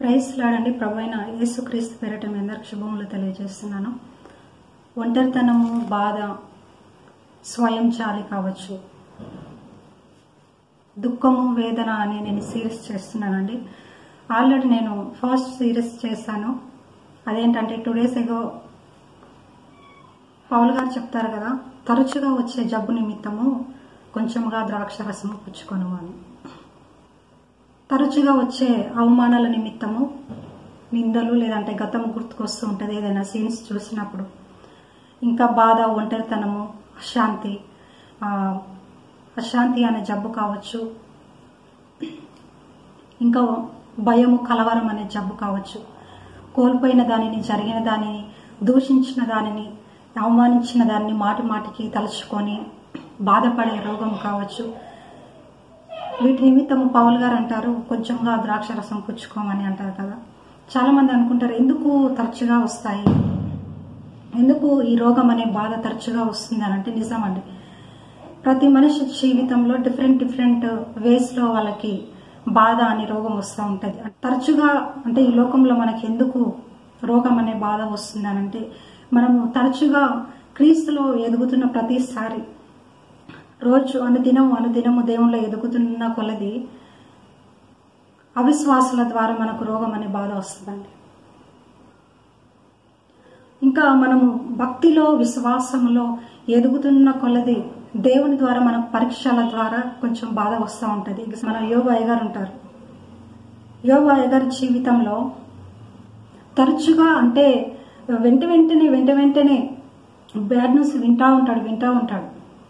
price లాడండి ప్రభు అయిన యేసుక్రీస్తు పేరట మీ అందరికి శుభములు తెలియజేస్తున్నాను ఒంటరితనము బాధ స్వయం చాలి కావచ్చు దుఃఖము వేదన అని నేను సిరీస్ చేస్తున్నానండి ఆల్రెడీ నేను ఫస్ట్ సిరీస్ చేశాను అదేంటంటే టూ డేస్ ఎగో పౌల్ గారు చెప్తారు కదా తరచుగా వచ్చే జబ్బు నిమిత్తము కొంచెంగా ద్రాక్ష రసము పుచ్చుకొను అని తరచుగా వచ్చే అవమానాల నిమిత్తము నిందలు లేదంటే గతం గుర్తుకొస్తూ ఉంటుంది ఏదైనా సీన్స్ చూసినప్పుడు ఇంకా బాధ ఒంటరితనము అశాంతి ఆ, అశాంతి అనే జబ్బు కావచ్చు ఇంకా భయము కలవరం అనే జబ్బు కావచ్చు కోల్పోయిన దానిని జరిగిన దానిని దూషించిన దానిని అవమానించిన దానిని మాటి మాటికి తలుచుకొని బాధపడే రోగం కావచ్చు వీటి నిమిత్తము పౌల్ గారు అంటారు కొంచెంగా ద్రాక్ష రసం పుచ్చుకోమని అంటారు కదా చాలా మంది అనుకుంటారు ఎందుకు తరచుగా వస్తాయి ఎందుకు ఈ రోగం అనే బాధ తరచుగా వస్తుంది అని అంటే నిజమండి ప్రతి మనిషి జీవితంలో డిఫరెంట్ డిఫరెంట్ వేస్లో వాళ్ళకి బాధ అనే రోగం వస్తూ ఉంటుంది తరచుగా అంటే ఈ లోకంలో మనకి ఎందుకు రోగం అనే బాధ వస్తుంది అని అంటే మనము తరచుగా క్రీస్తులో ఎదుగుతున్న ప్రతిసారి రోజు అనుదినము అనుదినము దేవుళ్ళో ఎదుగుతున్న కొలది అవిశ్వాసుల ద్వారా మనకు రోగం అనే బాధ వస్తుందండి ఇంకా మనము భక్తిలో విశ్వాసములో ఎదుగుతున్న కొలది దేవుని ద్వారా మన పరీక్షల ద్వారా కొంచెం బాధ వస్తూ ఉంటుంది మన యోగ అయ్యగారు ఉంటారు యోగ అయ్యగారి జీవితంలో తరచుగా అంటే వెంట వెంటనే వెంట వెంటనే బ్యాడ్ న్యూస్ వింటా ఉంటాడు వింటా ఉంటాడు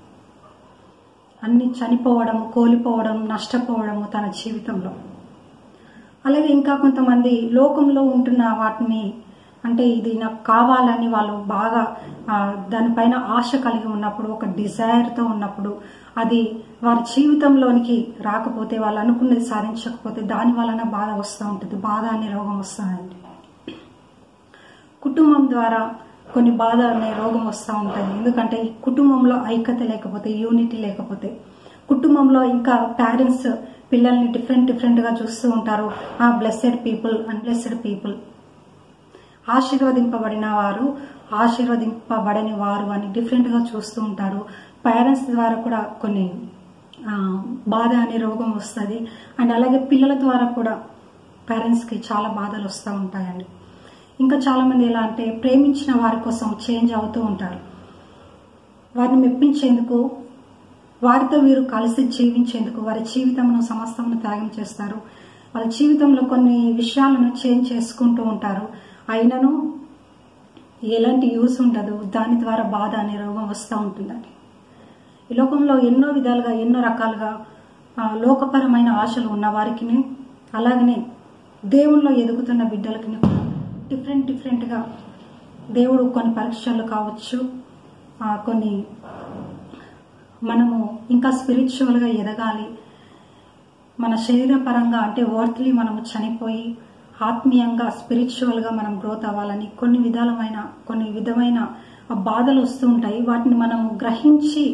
అన్ని చనిపోవడం కోల్పోవడం నష్టపోవడము తన జీవితంలో అలాగే ఇంకా కొంతమంది లోకంలో ఉంటున్న వాటిని అంటే ఇది నాకు కావాలని వాళ్ళు బాగా ఆ, దానిపైన ఆశ కలిగి ఉన్నప్పుడు ఒక డిజైర్తో ఉన్నప్పుడు అది వారి జీవితంలోనికి రాకపోతే వాళ్ళు అనుకున్నది సాధించకపోతే దాని వలన బాధ వస్తూ ఉంటుంది బాధ అనే రోగం వస్తుందండి కుటుంబం ద్వారా కొన్ని బాధ అనే రోగం వస్తూ ఉంటుంది ఎందుకంటే ఈ కుటుంబంలో ఐక్యత లేకపోతే యూనిటీ లేకపోతే కుటుంబంలో ఇంకా పేరెంట్స్ పిల్లల్ని డిఫరెంట్ డిఫరెంట్గా చూస్తూ ఉంటారు ఆ బ్లెస్సెడ్ పీపుల్ అన్బ్లెస్సెడ్ పీపుల్ ఆశీర్వదింపబడిన వారు ఆశీర్వదింపబడని వారు అని డిఫరెంట్గా చూస్తూ ఉంటారు పేరెంట్స్ ద్వారా కూడా కొన్ని ఆ, బాధ అనే రోగం వస్తుంది అండ్ అలాగే పిల్లల ద్వారా కూడా పేరెంట్స్కి చాలా బాధలు వస్తూ ఉంటాయండి ఇంకా చాలామంది ఎలా అంటే ప్రేమించిన వారి కోసం చేంజ్ అవుతూ ఉంటారు వారిని మెప్పించేందుకు వారితో వీరు కలిసి జీవించేందుకు వారి జీవితంలో సమస్తమును త్యాగం చేస్తారు వాళ్ళ జీవితంలో కొన్ని విషయాలను చేంజ్ చేసుకుంటూ ఉంటారు అయినను ఎలాంటి యూస్ ఉండదు దాని ద్వారా బాధ అనే రోగం వస్తూ ఉంటుందండి ఈ లోకంలో ఎన్నో విధాలుగా ఎన్నో రకాలుగా ఆ, లోకపరమైన ఆశలు ఉన్న వారికి అలాగనే దేవుల్లో ఎదుగుతున్న బిడ్డలకి కూడా డిఫరెంట్ డిఫరెంట్గా దేవుడు కొన్ని పరీక్షలు కావచ్చు ఆ, కొన్ని మనము ఇంకా స్పిరిచువల్గా ఎదగాలి మన శరీరపరంగా అంటే వర్త్లీ మనము చనిపోయి ఆత్మీయంగా స్పిరిచువల్గా మనం గ్రోత్ అవ్వాలని కొన్ని విధాలమైన కొన్ని విధమైన ఆ బాధలు వస్తూ ఉంటాయి వాటిని మనము గ్రహించి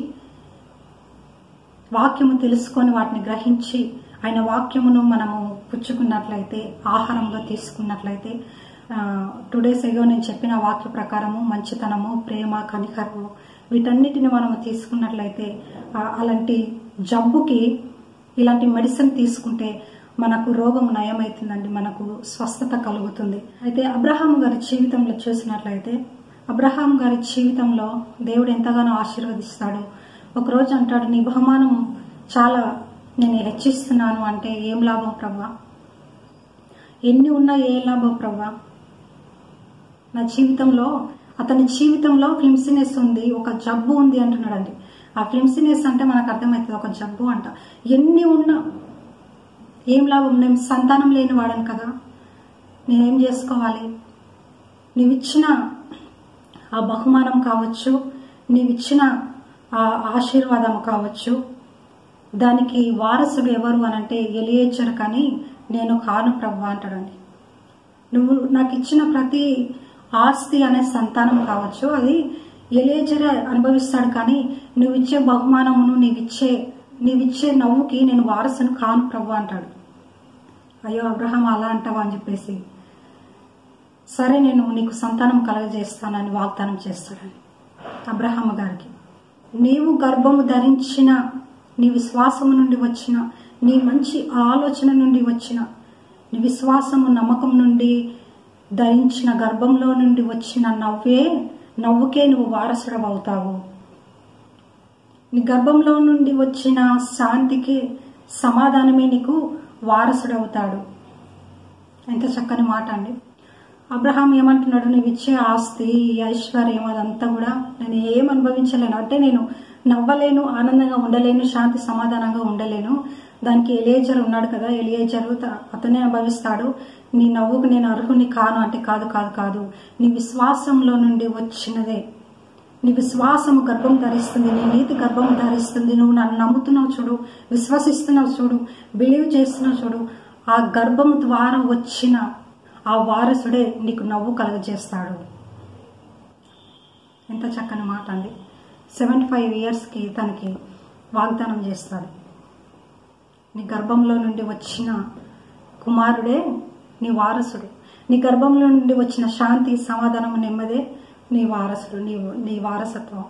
వాక్యము తెలుసుకొని వాటిని గ్రహించి ఆయన వాక్యమును మనము పుచ్చుకున్నట్లయితే ఆహారంగా తీసుకున్నట్లయితే టూ డేస్ ఎగో నేను చెప్పిన వాక్య ప్రకారము మంచితనము ప్రేమ కనికరము వీటన్నిటిని మనము తీసుకున్నట్లయితే ఆ, అలాంటి జబ్బుకి ఇలాంటి మెడిసిన్ తీసుకుంటే మనకు రోగం నయమవుతుందండి మనకు స్వస్థత కలుగుతుంది అయితే అబ్రహాం గారి జీవితంలో చూసినట్లయితే అబ్రహాం గారి జీవితంలో దేవుడు ఎంతగానో ఆశీర్వదిస్తాడు ఒకరోజు అంటాడు నీ బహుమానం చాలా నేను హెచ్చిస్తున్నాను అంటే ఏం లాభం ప్రభా ఎన్ని ఉన్నా ఏ లాభం ప్రభా నా జీవితంలో అతని జీవితంలో ఫ్లిమ్సినెస్ ఉంది ఒక జబ్బు ఉంది అంటున్నాడండి ఆ ఫ్లిమ్సినెస్ అంటే మనకు అర్థమవుతుంది ఒక జబ్బు అంట ఎన్ని ఉన్నా ఏం లాభం నేను సంతానం లేని వాడను కదా నేనేం చేసుకోవాలి నీవిచ్చిన ఆ బహుమానం కావచ్చు నీవిచ్చిన ఆ ఆశీర్వాదం కావచ్చు దానికి వారసుడు ఎవరు అనంటే ఎలియేచర్ కానీ నేను కాను ప్రభు అంటాడండి నువ్వు నాకు ఇచ్చిన ప్రతి ఆస్తి అనే సంతానం కావచ్చు అది ఎలేజరే అనుభవిస్తాడు కానీ నువ్వు ఇచ్చే బహుమానమును నీవిచ్చే నీవిచ్చే నవ్వుకి నేను వారసును కాను ప్రభు అంటాడు అయ్యో అబ్రహాం అలా అంటావా అని చెప్పేసి సరే నేను నీకు సంతానం కలగజేస్తానని వాగ్దానం చేస్తాడని అబ్రహాం గారికి నీవు గర్భము ధరించిన నీ విశ్వాసము నుండి వచ్చిన నీ మంచి ఆలోచన నుండి వచ్చిన నీ విశ్వాసము నమ్మకం నుండి ధరించిన గర్భంలో నుండి వచ్చిన నవ్వే నవ్వుకే నువ్వు వారసుడు అవుతావు నీ గర్భంలో నుండి వచ్చిన శాంతికి సమాధానమే నీకు వారసుడవుతాడు ఎంత చక్కని మాట అండి అబ్రహాం ఏమంటున్నాడు నువ్వు ఇచ్చే ఆస్తి ఈ ఐశ్వర్యం అదంతా కూడా నేను ఏం అనుభవించలేను అంటే నేను నవ్వలేను ఆనందంగా ఉండలేను శాంతి సమాధానంగా ఉండలేను దానికి ఎలియేజర్ ఉన్నాడు కదా ఎలియేజరు త- అతనే అనుభవిస్తాడు నీ నవ్వుకు నేను అర్హుని కాను అంటే కాదు కాదు కాదు నీ విశ్వాసంలో నుండి వచ్చినదే నీ విశ్వాసము గర్భం ధరిస్తుంది నీ నీతి గర్భం ధరిస్తుంది నువ్వు నన్ను నమ్ముతున్నావు చూడు విశ్వసిస్తున్నావు చూడు బిలీవ్ చేస్తున్నావు చూడు ఆ గర్భం ద్వారా వచ్చిన ఆ వారసుడే నీకు నవ్వు కలుగజేస్తాడు ఎంత చక్కని మాట అండి సెవెంటీ ఫైవ్ ఇయర్స్కి తనకి వాగ్దానం చేస్తాడు నీ గర్భంలో నుండి వచ్చిన కుమారుడే నీ వారసుడు నీ గర్భంలో నుండి వచ్చిన శాంతి సమాధానం నెమ్మదే నీ వారసుడు నీ నీ వారసత్వం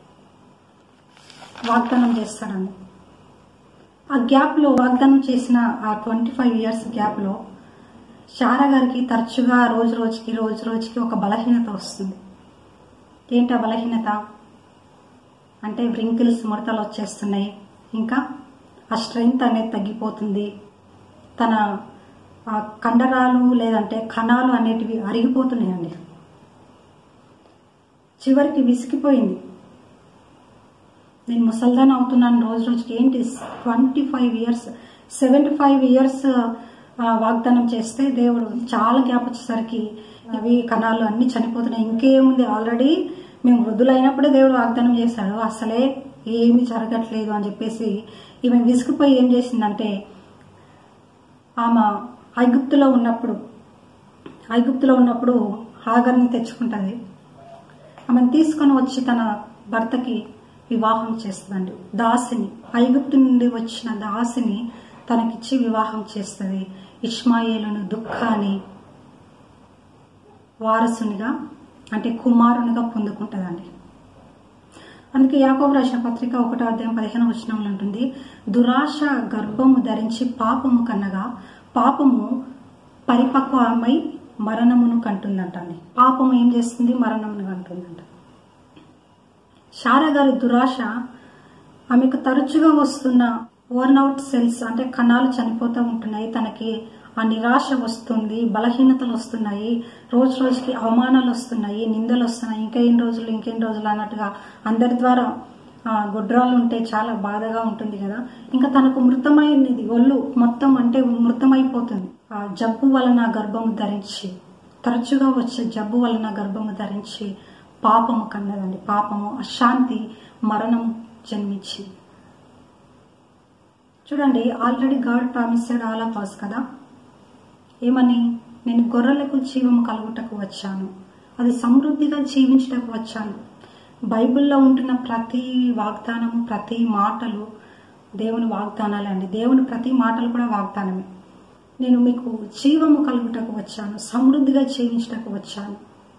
వాగ్దానం చేస్తాడండి ఆ గ్యాప్లో వాగ్దానం చేసిన ఆ ట్వంటీ ఫైవ్ ఇయర్స్ గ్యాప్లో శారా గారికి తరచుగా రోజు రోజుకి రోజు రోజుకి ఒక బలహీనత వస్తుంది ఏంటి ఆ బలహీనత అంటే వ్రింకిల్స్ ముడతలు వచ్చేస్తున్నాయి ఇంకా ఆ స్ట్రెంగ్త్ అనేది తగ్గిపోతుంది తన ఆ కండరాలు లేదంటే కణాలు అనేటివి అరిగిపోతున్నాయండి చివరికి విసిగిపోయింది నేను ముసల్దాన్ అవుతున్నాను రోజు రోజుకి ఏంటి twenty five years seventy five years వాగ్దానం చేస్తే దేవుడు చాలా గ్యాప్ వచ్చేసరికి అవి కణాలు అన్ని చనిపోతున్నాయి ఇంకేముంది ఆల్రెడీ మేము వృద్ధులైనప్పుడే దేవుడు వాగ్దానం చేశాడు అసలే ఏమీ జరగట్లేదు అని చెప్పేసి ఈమె విసిగిపోయి ఏం చేసిందంటే ఆమె ఐగుప్తులో ఉన్నప్పుడు ఐగుప్తులో ఉన్నప్పుడు హాగర్ని తెచ్చుకుంటుంది ఆమెను తీసుకొని వచ్చి తన భర్తకి వివాహం చేస్తుందండి దాసిని ఐగుప్తు నుండి వచ్చిన దాసిని తనకిచ్చి వివాహం చేస్తుంది ఇష్మాయేలును దుఃఖాన్ని వారసునిగా అంటే కుమారునిగా పొందుకుంటుందండి అందుకే యాకోబు రాసిన పత్రిక ఒకటో అధ్యాయం పదిహేను వచనంలో ఉంటుంది దురాశ గర్భము ధరించి పాపము కన్నగా పాపము పరిపక్వమై మరణమును కంటుందంటండి పాపము ఏం చేస్తుంది మరణమును కంటుందంట శారా గారి దురాశ ఆమెకు తరచుగా వస్తున్న ఓవర్నౌట్ సెల్స్ అంటే కణాలు చనిపోతూ ఉంటున్నాయి తనకి ఆ నిరాశ వస్తుంది బలహీనతలు వస్తున్నాయి రోజు రోజుకి అవమానాలు వస్తున్నాయి నిందలు వస్తున్నాయి ఇంకా ఎన్ని రోజులు ఇంకెన్ని రోజులు అన్నట్టుగా అందరి ద్వారా ఆ, గుడ్రాలు ఉంటే చాలా బాధగా ఉంటుంది కదా ఇంకా తనకు మృతమైనది ఒళ్ళు మొత్తం అంటే మృతమైపోతుంది ఆ జబ్బు వలన గర్భము ధరించి తరచుగా వచ్చే జబ్బు వలన గర్భము ధరించి పాపము కన్నదండి పాపము అశాంతి మరణం జన్మించి చూడండి already God promised all of us కదా ఏమని నేను గొర్రెలకు జీవము కలుగుటకు వచ్చాను అది సమృద్ధిగా జీవించటకు వచ్చాను బైబిల్లో ఉంటున్న ప్రతి వాగ్దానము ప్రతి మాటలు దేవుని వాగ్దానాలే అండి దేవుని ప్రతి మాటలు కూడా వాగ్దానమే నేను మీకు జీవము కలుగుటకు వచ్చాను సమృద్ధిగా జీవించటకు వచ్చాను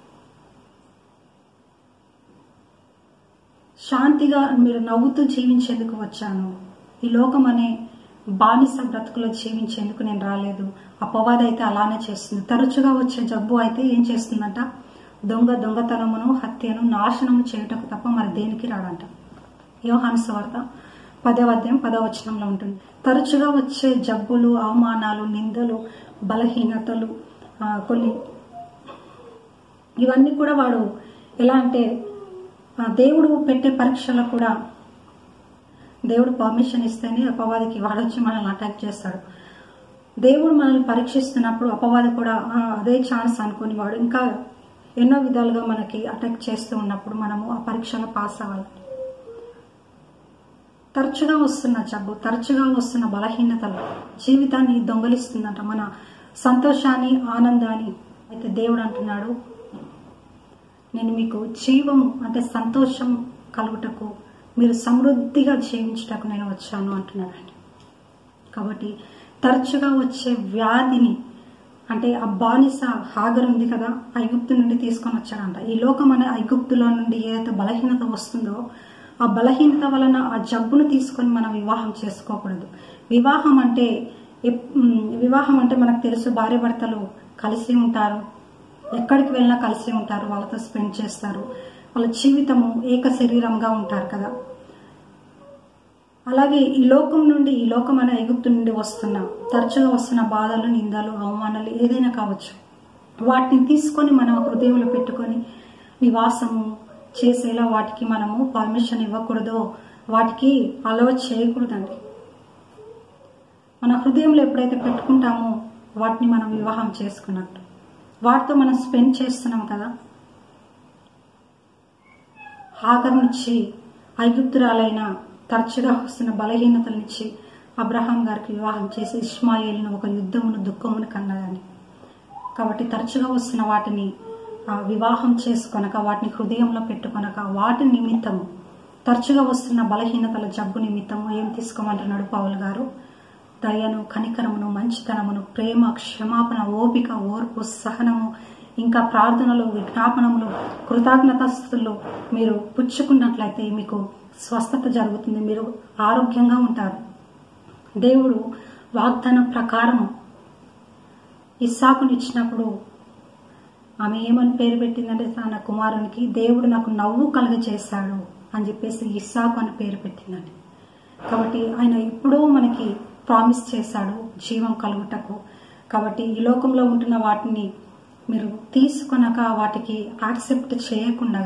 శాంతిగా మీరు నవ్వుతూ జీవించేందుకు వచ్చాను ఈ లోకం అనే బానిస బ్రతుకులో జీవించేందుకు నేను రాలేదు అపవాది అయితే అలానే చేస్తుంది తరచుగా వచ్చే జబ్బు అయితే ఏం చేస్తుందంట దొంగ దొంగతనమును హత్యను నాశనము చేయుటకు తప్ప మరి దేనికి రాడంట యోహాను వార్త పదవ అధ్యాయం పదవ వచనంలో ఉంటుంది తరచుగా వచ్చే జబ్బులు అవమానాలు నిందలు బలహీనతలు ఆ, కొన్ని ఇవన్నీ కూడా వాడు ఎలా అంటే ఆ, దేవుడు పెట్టే పరీక్షలో కూడా దేవుడు పర్మిషన్ ఇస్తేనే అపవాదికి వాడు వచ్చి మనల్ని అటాక్ చేస్తాడు దేవుడు మనల్ని పరీక్షిస్తున్నప్పుడు అపవాది కూడా "ఆ, అదే ఛాన్స్ అనుకుని వాడు ఇంకా ఎన్నో విధాలుగా మనకి అటాక్ చేస్తూ ఉన్నప్పుడు మనము ఆ పరీక్షలో పాస్ అవ్వాలి తరచుగా వస్తున్న జబ్బు తరచుగా వస్తున్న బలహీనతలు జీవితాన్ని దొంగలిస్తుందంట మన సంతోషాన్ని ఆనందాన్ని అయితే దేవుడు అంటున్నాడు నేను మీకు జీవం అంటే సంతోషం కలుగుటకు మీరు సమృద్ధిగా జీవించటకు నేను వచ్చాను అంటున్నాడండి కాబట్టి తరచుగా వచ్చే వ్యాధిని అంటే ఆ బానిస హాగర్ ఉంది కదా ఐగుప్తు నుండి తీసుకొని వచ్చాడంట ఈ లోకం అనే ఐగుప్తులో నుండి ఏదైతే బలహీనత వస్తుందో ఆ బలహీనత వలన ఆ జబ్బును తీసుకొని మనం వివాహం చేసుకోకూడదు వివాహం అంటే ఎప్- ఉమ్, వివాహం అంటే మనకు తెలుసు భార్య భర్తలు కలిసి ఉంటారు ఎక్కడికి వెళ్ళినా కలిసి ఉంటారు వాళ్ళతో స్పెండ్ చేస్తారు వాళ్ళ జీవితము ఏక శరీరంగా ఉంటారు కదా అలాగే ఈ లోకం నుండి ఈ లోకం అనే ఐగుప్తు నుండి వస్తున్న తరచుగా వస్తున్న బాధలు నిందలు అవమానాలు ఏదైనా కావచ్చు వాటిని తీసుకొని మనం హృదయంలో పెట్టుకొని నివాసము చేసేలా వాటికి మనము పర్మిషన్ ఇవ్వకూడదు వాటికి అలవ చేయకూడదండి మన హృదయంలో ఎప్పుడైతే పెట్టుకుంటామో వాటిని మనం వివాహం చేసుకున్నట్టు వాటితో మనం స్పెండ్ చేస్తున్నాం కదా హాగర్ నుంచి ఐగుప్తురాలైన తరచుగా వస్తున్న బలహీనతల నుంచి అబ్రహాం గారికి వివాహం చేసి ఇస్మాయిల్ను ఒక యుద్ధమును దుఃఖమును కన్నదని కాబట్టి తరచుగా వస్తున్న వాటిని ఆ, వివాహం చేసుకొనక వాటిని హృదయంలో పెట్టుకొనక వాటి నిమిత్తము తరచుగా వస్తున్న బలహీనతల జబ్బు నిమిత్తము ఏం తీసుకోమంటున్నాడు పౌల్ గారు దయను కనికరమును మంచితనమును ప్రేమ క్షమాపణ ఓపిక ఓర్పు సహనము ఇంకా ప్రార్థనలు విజ్ఞాపనములు కృతజ్ఞతస్తులు మీరు పుచ్చుకున్నట్లయితే మీకు స్వస్థత జరుగుతుంది మీరు ఆరోగ్యంగా ఉంటారు దేవుడు వాగ్దానం ప్రకారము ఇస్సాకుని ఇచ్చినప్పుడు ఆమె ఏమని పేరు పెట్టిందంటే తన కుమారునికి దేవుడు నాకు నవ్వు కలుగ చేశాడు అని చెప్పేసి ఇస్సాకు అని పేరు పెట్టిందండి కాబట్టి ఆయన ఎప్పుడో మనకి ప్రామిస్ చేశాడు జీవం కలుగుటకు కాబట్టి ఈ లోకంలో ఉంటున్న వాటిని మీరు తీసుకొనక వాటికి యాక్సెప్ట్ చేయకుండా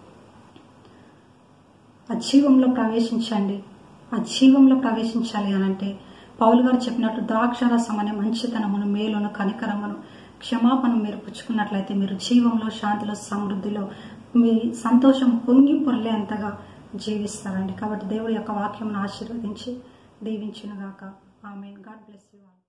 ఆ జీవంలో ప్రవేశించండి ఆ జీవంలో ప్రవేశించాలి అని అంటే పౌలు గారు చెప్పినట్టు ద్రాక్షరసం అనే మంచితనమును మేలును కనికరమును క్షమాపణ మీరు పుచ్చుకున్నట్లయితే మీరు జీవంలో శాంతిలో సమృద్ధిలో మీ సంతోషం పొంగి పొరలేంతగా జీవిస్తారండి కాబట్టి దేవుడి యొక్క వాక్యం ఆశీర్వదించి దీవించునుగాక amen God bless you all